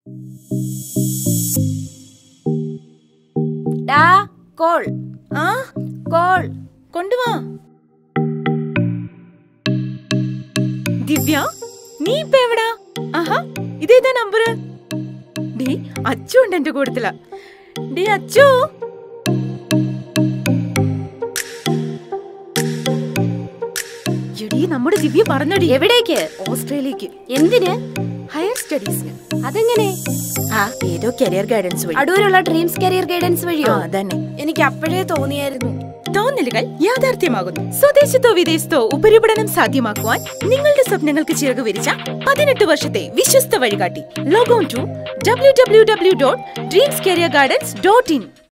ഡാ കോൾ ആ കോൾ കൊണ്ടുവാ ദിവ്യ നീ ഇപ്പൊ എവിടാ ആഹാ ഇതേതാ നമ്പർ ഡീ അച്ചു ഉണ്ട് എന്റെ കൂട്ടത്തില ഡീ അച്ചു എടീ നമ്മുടെ ദിവ്യ പറഞ്ഞടി എവിടേക്ക് ഓസ്ട്രേലിയക്ക് എന്തിന് ഹയർ സ്റ്റഡീസിന് അതെങ്ങനെ ആ ഏതോ കരിയർ ഗൈഡൻസ് വഴി അടൂരുള്ള ഡ്രീംസ് കരിയർ ഗൈഡൻസ് ആ വഴിയോ അതന്നെ എനിക്ക് അപ്പോഴേ തോന്നിയായിരുന്നു തോന്നലുകൾ യാഥാർത്ഥ്യമാകുന്നു സ്വദേശത്തോ വിദേശത്തോ ഉപരിപഠനം സാധ്യമാക്കുവാൻ നിങ്ങളുടെ സ്വപ്നങ്ങൾക്ക് ചിറക് വിരിച്ച പതിനെട്ട് വർഷത്തെ വിശ്വസ്ത വഴികാട്ടി log on to W W W dot dreams career guidance dot in